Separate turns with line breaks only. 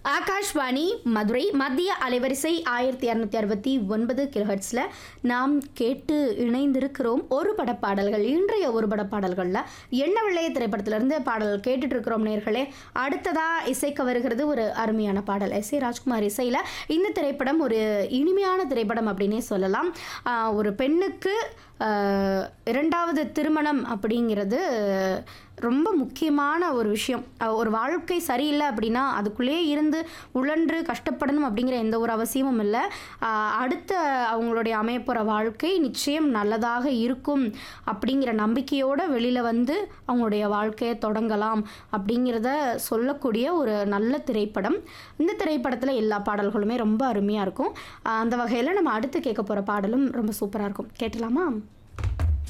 ஆகாஷ்வாணி மதுரை மத்திய அலைவரிசை ஆயிரத்தி இரநூத்தி அறுபத்தி ஒன்பது கிலோஹெட்ஸில் நாம் கேட்டு இணைந்திருக்கிறோம் ஒரு பட பாடல்கள் இன்றைய ஒரு பட பாடல்களில் என்ன வெள்ளைய திரைப்படத்திலிருந்து பாடல் கேட்டுட்டு இருக்கிறோம் நேர்களே அடுத்ததாக இசைக்க வருகிறது ஒரு அருமையான பாடல் எஸ் ஏ ராஜ்குமார் இசையில் இந்த திரைப்படம் ஒரு இனிமையான திரைப்படம் அப்படின்னே சொல்லலாம் ஆஹ் ஒரு பெண்ணுக்கு ஆஹ் இரண்டாவது திருமணம் அப்படிங்கிறது ரொம்ப முக்கியமான ஒரு விஷயம் அஹ் ஒரு வாழ்க்கை சரியில்லை அப்படின்னா அதுக்குள்ளேயே இருந்து உழன்று கஷ்டப்படணும் அப்படிங்கிற எந்த ஒரு அவசியமும் இல்லை ஆஹ் அடுத்த அவங்களுடைய அமையப்போகிற வாழ்க்கை நிச்சயம் நல்லதாக இருக்கும் அப்படிங்கிற நம்பிக்கையோடு வெளியில் வந்து அவங்களுடைய வாழ்க்கையை தொடங்கலாம் அப்படிங்கிறத சொல்லக்கூடிய ஒரு நல்ல திரைப்படம் இந்த திரைப்படத்தில் எல்லா பாடல்களுமே ரொம்ப அருமையாக இருக்கும் ஆஹ் அந்த வகையில் நம்ம அடுத்து கேட்க போகிற பாடலும் ரொம்ப சூப்பராக இருக்கும் கேட்டலாமா